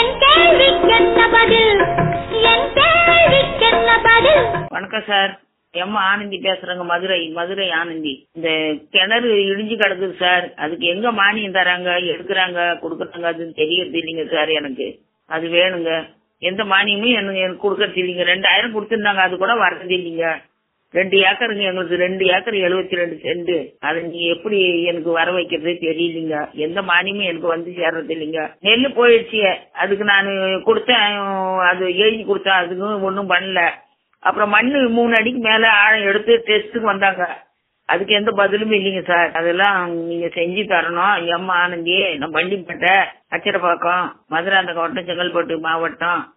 என் கேள்விக்கென்ன பதில் என் கேள்விக்கென்ன பதில் வணக்கம் சார் எம் ஆனந்தி பேசுறேங்க மதுரை மதுரை ஆனந்தி இந்த கிணறு இடிஞ்சு கிடக்குது சார் அதுக்கு எங்க மானியம் தராங்க எடுக்கிறாங்க கொடுக்குறாங்க அதுன்னு தெரியறது இல்லைங்க சார் எனக்கு அது வேணுங்க எந்த மானியமும் எனக்கு எனக்கு கொடுக்கறது இல்லைங்க ரெண்டாயிரம் கொடுத்துருந்தாங்க அது கூட வர்றது இல்லைங்க ரெண்டு ஏக்கருங்க எங்களுக்கு ரெண்டு ஏக்கர் எழுபத்தி ரெண்டு சென்ட் அதை நீங்க எப்படி எனக்கு வர வைக்கிறது தெரியலீங்க எந்த மானியமும் எனக்கு வந்து சேர்றது இல்லைங்க நெல் போயிடுச்சு அதுக்கு நான் கொடுத்தேன் அது எழுதி கொடுத்தேன் அதுக்கும் ஒன்றும் பண்ணல அப்புறம் மண்ணு மூணு அடிக்கு மேல ஆழம் எடுத்து டெஸ்ட்டுக்கு வந்தாங்க அதுக்கு எந்த பதிலும் இல்லைங்க சார் அதெல்லாம் நீங்க செஞ்சு தரணும் எம் ஆனந்தி நான் பண்டிப்பேட்டை அச்சரப்பாக்கம் மதுராந்தகம் மாவட்டம் செங்கல்பட்டு மாவட்டம்